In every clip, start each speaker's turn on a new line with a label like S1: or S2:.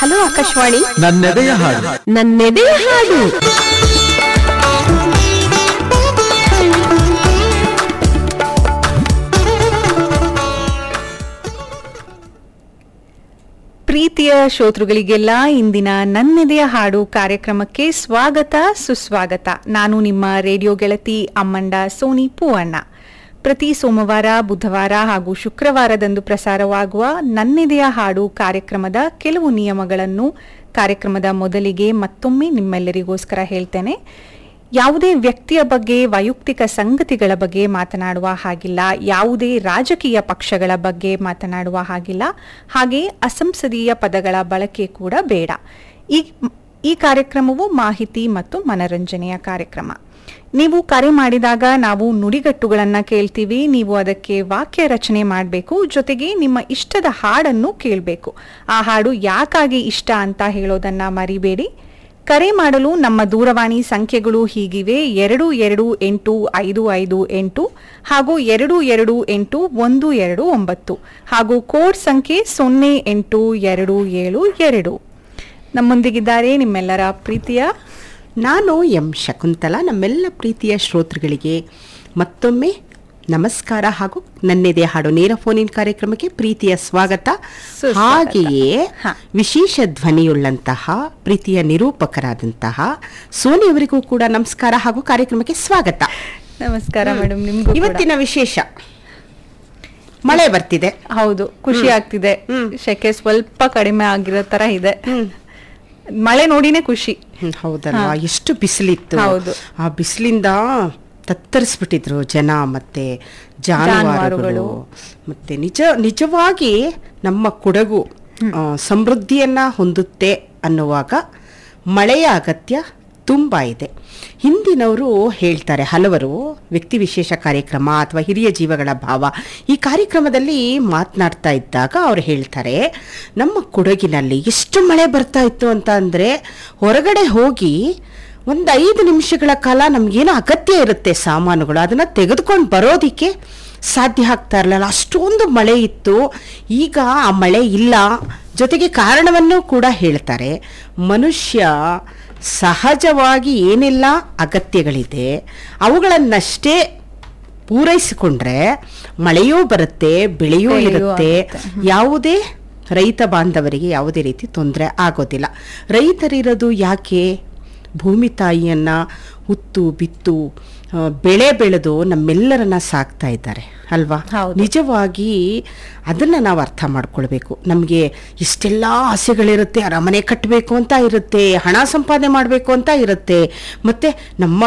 S1: Hello Akashvani
S2: ನನ್ನೆದೆಯ ಹಾಡು
S1: ನನ್ನೆದೆಯ ಹಾಡು
S3: ಪ್ರೀತಿಯ ಶ್ರೋತೃಗಳಿಗೆಲ್ಲ ಇಂದಿನ ನನ್ನೆದೆಯ ಹಾಡು ಕಾರ್ಯಕ್ರಮಕ್ಕೆ ಸ್ವಾಗತ ಸುಸ್ವಾಗತ ನಾನು ನಿಮ್ಮ ರೇಡಿಯೋ ಗೆಳತಿ ಅಮ್ಮಂಡ ಸೋನಿ ಪೂವಣ್ಣ ಪ್ರತಿ ಸೋಮವಾರ ಬುಧವಾರ ಹಾಗೂ ಶುಕ್ರವಾರದಂದು ಪ್ರಸಾರವಾಗುವ ನನ್ನೆದೆಯ ಹಾಡು ಕಾರ್ಯಕ್ರಮದ ಕೆಲವು ನಿಯಮಗಳನ್ನು ಕಾರ್ಯಕ್ರಮದ ಮೊದಲಿಗೆ ಮತ್ತೊಮ್ಮೆ ನಿಮ್ಮೆಲ್ಲರಿಗೋಸ್ಕರ ಹೇಳ್ತೇನೆ ಯಾವುದೇ ವ್ಯಕ್ತಿಯ ಬಗ್ಗೆ ವೈಯಕ್ತಿಕ ಸಂಗತಿಗಳ ಬಗ್ಗೆ ಮಾತನಾಡುವ ಹಾಗಿಲ್ಲ ಯಾವುದೇ ರಾಜಕೀಯ ಪಕ್ಷಗಳ ಬಗ್ಗೆ ಮಾತನಾಡುವ ಹಾಗಿಲ್ಲ ಹಾಗೆ ಅಸಂಸದೀಯ ಪದಗಳ ಬಳಕೆ ಕೂಡ ಬೇಡ ಈ ಈ ಕಾರ್ಯಕ್ರಮವು ಮಾಹಿತಿ ಮತ್ತು ಮನರಂಜನೆಯ ಕಾರ್ಯಕ್ರಮ ನೀವು ಕರೆ ಮಾಡಿದಾಗ ನಾವು ನುಡಿಗಟ್ಟುಗಳನ್ನ ಕೇಳ್ತೀವಿ ನೀವು ಅದಕ್ಕೆ ವಾಕ್ಯ ರಚನೆ ಮಾಡಬೇಕು ಜೊತೆಗೆ ನಿಮ್ಮ ಇಷ್ಟದ ಹಾಡನ್ನು ಕೇಳಬೇಕು ಆ ಹಾಡು ಯಾಕಾಗಿ ಇಷ್ಟ ಅಂತ ಹೇಳೋದನ್ನ ಮರಿಬೇಡಿ ಕರೆ ಮಾಡಲು ನಮ್ಮ ದೂರವಾಣಿ ಸಂಖ್ಯೆಗಳು ಹೀಗಿವೆ ಎರಡು ಎರಡು ಎಂಟು ಐದು ಐದು ಎಂಟು ಹಾಗೂ ಎರಡು ಎರಡು ಎಂಟು ಒಂದು ಎರಡು ಒಂಬತ್ತು ಹಾಗೂ ಕೋಡ್ ಸಂಖ್ಯೆ ಸೊನ್ನೆ ಎಂಟು ಎರಡು ಏಳು ಎರಡು ನಮ್ಮೊಂದಿಗಿದ್ದಾರೆ ನಿಮ್ಮೆಲ್ಲರ ಪ್ರೀತಿಯ
S1: ನಾನು ಎಂ ಶಕುಂತಲ ನಮ್ಮೆಲ್ಲ ಪ್ರೀತಿಯ ಶ್ರೋತೃಗಳಿಗೆ ಮತ್ತೊಮ್ಮೆ ನಮಸ್ಕಾರ ಹಾಗೂ ನನ್ನೆದೆ ಹಾಡು ನೇರ ಫೋನಿನ್ ಕಾರ್ಯಕ್ರಮಕ್ಕೆ ಪ್ರೀತಿಯ ಸ್ವಾಗತ
S3: ಸುಸ್ವಾಗತ.
S1: ಹಾಗೆಯೇ
S3: ಹ.
S1: ವಿಶೇಷ ಧ್ವನಿಯುಳ್ಳಂತಹ ಪ್ರೀತಿಯ ನಿರೂಪಕರಾದಂತಹ ಸೋನಿಯವರಿಗೂ ಕೂಡ ನಮಸ್ಕಾರ ಹಾಗೂ ಕಾರ್ಯಕ್ರಮಕ್ಕೆ ಸ್ವಾಗತ
S3: ನಮಸ್ಕಾರ ಮೇಡಮ್ ನಿಮ್ಗೂ ಕೂಡ.
S1: ಇವತ್ತಿನ ವಿಶೇಷ ಮಳೆ ಬರ್ತಿದೆ
S3: ಹೌದು ಖುಷಿ ಆಗ್ತಿದೆ
S1: ಹ್ಮ್.
S3: ಶೆಕೆ ಸ್ವಲ್ಪ ಕಡಿಮೆ ಆಗಿರೋ ತರ ಇದೆ ಮಳೆ ನೋಡಿನೇ ಖುಷಿ
S1: ಹ್ಮ್, ಹೌದಲ್ವಾ
S3: ಹಾ.
S1: ಎಷ್ಟು ಬಿಸಿಲಿತ್ತು
S3: ಹೌದು.
S1: ಆ ಬಿಸಿಲಿಂದ ತತ್ತರಿಸ್ಬಿಟ್ಟಿದ್ರು ಜನ ಮತ್ತೆ ಜಾನುವಾರುಗಳು
S3: ಜಾನುವಾರುಗಳು.
S1: ಮತ್ತೆ ನಿಜ ನಿಜವಾಗಿ ನಮ್ಮ ಕೊಡಗು ಆ, ಸಮೃದ್ಧಿಯನ್ನ ಹೊಂದುತ್ತೆ ಅನ್ನುವಾಗ ಮಳೆಯ ಅಗತ್ಯ ತುಂಬ ಇದೆ ಹಿಂದಿನವರು ಹೇಳ್ತಾರೆ ಹಲವರು ವ್ಯಕ್ತಿ ವಿಶೇಷ ಕಾರ್ಯಕ್ರಮ ಅಥವಾ ಹಿರಿಯ ಜೀವಗಳ ಭಾವ ಈ ಕಾರ್ಯಕ್ರಮದಲ್ಲಿ ಮಾತನಾಡ್ತಾ ಇದ್ದಾಗ ಅವ್ರು ಹೇಳ್ತಾರೆ ನಮ್ಮ ಕೊಡಗಿನಲ್ಲಿ ಎಷ್ಟು ಮಳೆ ಬರ್ತಾ ಇತ್ತು ಅಂತ ಅಂದರೆ ಹೊರಗಡೆ ಹೋಗಿ ಒಂದು ಐದು ನಿಮಿಷಗಳ ಕಾಲ ನಮಗೇನೋ ಅಗತ್ಯ ಇರುತ್ತೆ ಸಾಮಾನುಗಳು ಅದನ್ನು ತೆಗೆದುಕೊಂಡು ಬರೋದಿಕ್ಕೆ ಸಾಧ್ಯ ಆಗ್ತಾ ಇರಲಿಲ್ಲ ಅಷ್ಟೊಂದು ಮಳೆ ಇತ್ತು ಈಗ ಆ ಮಳೆ ಇಲ್ಲ ಜೊತೆಗೆ ಕಾರಣವನ್ನು ಕೂಡ ಹೇಳ್ತಾರೆ ಮನುಷ್ಯ ಸಹಜವಾಗಿ ಏನೆಲ್ಲ ಅಗತ್ಯಗಳಿದೆ ಅವುಗಳನ್ನಷ್ಟೇ ಪೂರೈಸಿಕೊಂಡ್ರೆ ಮಳೆಯೂ ಬರುತ್ತೆ ಬೆಳೆಯೂ
S3: ಬೆಳೆಯೂ
S1: ಇರುತ್ತೆ
S3: ಆಗುತ್ತೆ.
S1: ಯಾವುದೇ ರೈತ ಬಾಂಧವರಿಗೆ ಯಾವುದೇ ರೀತಿ ತೊಂದರೆ ಆಗೋದಿಲ್ಲ ರೈತರಿರೋದು ಯಾಕೆ ಭೂಮಿ ತಾಯಿಯನ್ನ ಉತ್ತು ಬಿತ್ತು ಆ, ಬೆಳೆ ಬೆಳೆದು ನಮ್ಮೆಲ್ಲರನ್ನ ಸಾಕ್ತಾ ಇದ್ದಾರೆ ಅಲ್ವಾ
S3: ಹೌದು.
S1: ನಿಜವಾಗಿ ಅದನ್ನ ನಾವು ಅರ್ಥ ಮಾಡ್ಕೊಳ್ಬೇಕು ನಮಗೆ ಇಷ್ಟೆಲ್ಲ ಆಸೆಗಳಿರುತ್ತೆ ಅರಮನೆ ಕಟ್ಟಬೇಕು ಅಂತ ಇರುತ್ತೆ ಹಣ ಸಂಪಾದನೆ ಮಾಡಬೇಕು ಅಂತ ಇರುತ್ತೆ ಮತ್ತೆ ನಮ್ಮ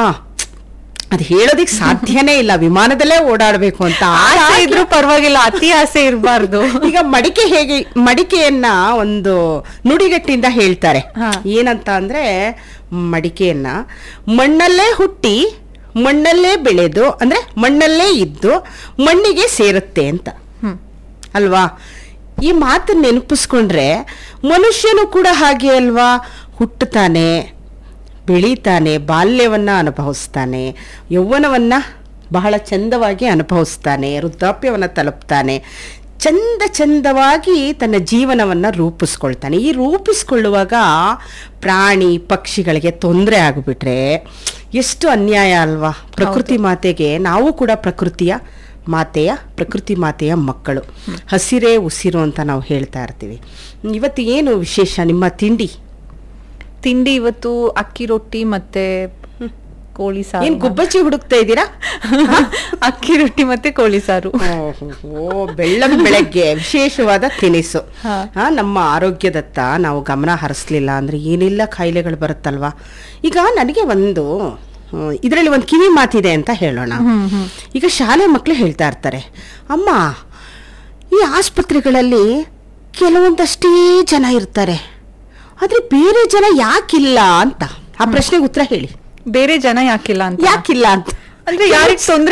S1: ಅದು ಹೇಳೋದಿಕ್ ಸಾಧ್ಯನೇ ಇಲ್ಲ ವಿಮಾನದಲ್ಲೇ ಓಡಾಡಬೇಕು ಅಂತ
S3: ಆಸೆ ಇದ್ರೂ ಪರವಾಗಿಲ್ಲ ಅತಿ ಆಸೆ ಇರಬಾರ್ದು
S1: ಈಗ ಮಡಿಕೆ ಹೇಗೆ ಮಡಿಕೆಯನ್ನ ಒಂದು ನುಡಿಗಟ್ಟಿಂದ ಹೇಳ್ತಾರೆ
S3: ಹಾ.
S1: ಏನಂತ ಅಂದ್ರೆ ಮಡಿಕೆಯನ್ನ ಮಣ್ಣಲ್ಲೇ ಹುಟ್ಟಿ ಮಣ್ಣಲ್ಲೇ ಬೆಳೆದು ಅಂದ್ರೆ ಮಣ್ಣಲ್ಲೇ ಇದ್ದು ಮಣ್ಣಿಗೆ ಸೇರುತ್ತೆ ಅಂತ
S3: ಹ್ಮ್
S1: ಅಲ್ವಾ ಈ ಮಾತನ್ನ ನೆನಪಿಸ್ಕೊಂಡ್ರೆ ಮನುಷ್ಯನು ಕೂಡ ಹಾಗೆ ಅಲ್ವಾ ಹುಟ್ಟುತ್ತಾನೆ ಬೆಳೀತಾನೆ ಬಾಲ್ಯವನ್ನ ಅನುಭವಿಸ್ತಾನೆ ಯೌವನವನ್ನ ಬಹಳ ಚಂದವಾಗಿ ಅನುಭವಿಸ್ತಾನೆ ವೃದ್ಧಾಪ್ಯವನ್ನು ತಲುಪ್ತಾನೆ ಚಂದ ಚಂದವಾಗಿ ತನ್ನ ಜೀವನವನ್ನು ರೂಪಿಸ್ಕೊಳ್ತಾನೆ ಈ ರೂಪಿಸ್ಕೊಳ್ಳುವಾಗ ಪ್ರಾಣಿ ಪಕ್ಷಿಗಳಿಗೆ ತೊಂದರೆ ಆಗಿಬಿಟ್ರೆ ಎಷ್ಟು ಅನ್ಯಾಯ ಅಲ್ವಾ ಪ್ರಕೃತಿ ಮಾತೆಗೆ ನಾವು ಕೂಡ ಪ್ರಕೃತಿಯ ಮಾತೆಯ ಪ್ರಕೃತಿ ಮಾತೆಯ ಮಕ್ಕಳು ಹಸಿರೇ ಉಸಿರು ಅಂತ ನಾವು ಹೇಳ್ತಾ ಇರ್ತೀವಿ ಇವತ್ತು ಏನು ವಿಶೇಷ ನಿಮ್ಮ ತಿಂಡಿ
S3: ತಿಂಡಿ ಇವತ್ತು ಅಕ್ಕಿ ರೊಟ್ಟಿ ಮತ್ತೆ ಕೋಳಿ ಸಾರು
S1: ಏನ್ ಗುಬ್ಬಚ್ಚಿ ಹುಡುಕ್ತಾ ಇದ್ದೀರಾ
S3: ಅಕ್ಕಿ ರೊಟ್ಟಿ ಮತ್ತೆ ಕೋಳಿ ಸಾರು
S1: ಓ ಬೆಳ್ಳಂ ಬೆಳಗ್ಗೆ ವಿಶೇಷವಾದ ತಿನಿಸು
S3: ಹಾ.
S1: ಆ, ನಮ್ಮ ಆರೋಗ್ಯದತ್ತ ನಾವು ಗಮನ ಹರಿಸ್ಲಿಲ್ಲ ಅಂದ್ರೆ ಏನೆಲ್ಲ ಕಾಯಿಲೆಗಳು ಬರುತ್ತಲ್ವಾ ಈಗ ನನಗೆ ಒಂದು ಇದರಲ್ಲಿ ಒಂದು ಕಿವಿ ಮಾತಿದೆ ಅಂತ ಹೇಳೋಣ ಈಗ ಶಾಲೆ ಮಕ್ಕಳು ಹೇಳ್ತಾ ಇರ್ತಾರೆ ಅಮ್ಮ ಈ ಆಸ್ಪತ್ರೆಗಳಲ್ಲಿ ಕೆಲವೊಂದಷ್ಟೇ ಜನ ಇರ್ತಾರೆ ಆದ್ರೆ ಬೇರೆ ಜನ ಯಾಕಿಲ್ಲ ಅಂತ ಆ ಪ್ರಶ್ನೆಗೆ ಉತ್ತರ ಹೇಳಿ
S3: ಬೇರೆ ಜನ ಯಾಕಿಲ್ಲ ಅಂತ
S1: ಯಾಕಿಲ್ಲ ಅಂತ
S3: ಅಂದ್ರೆ ಯಾರಿಗ್ ತೊಂದ್ರೆ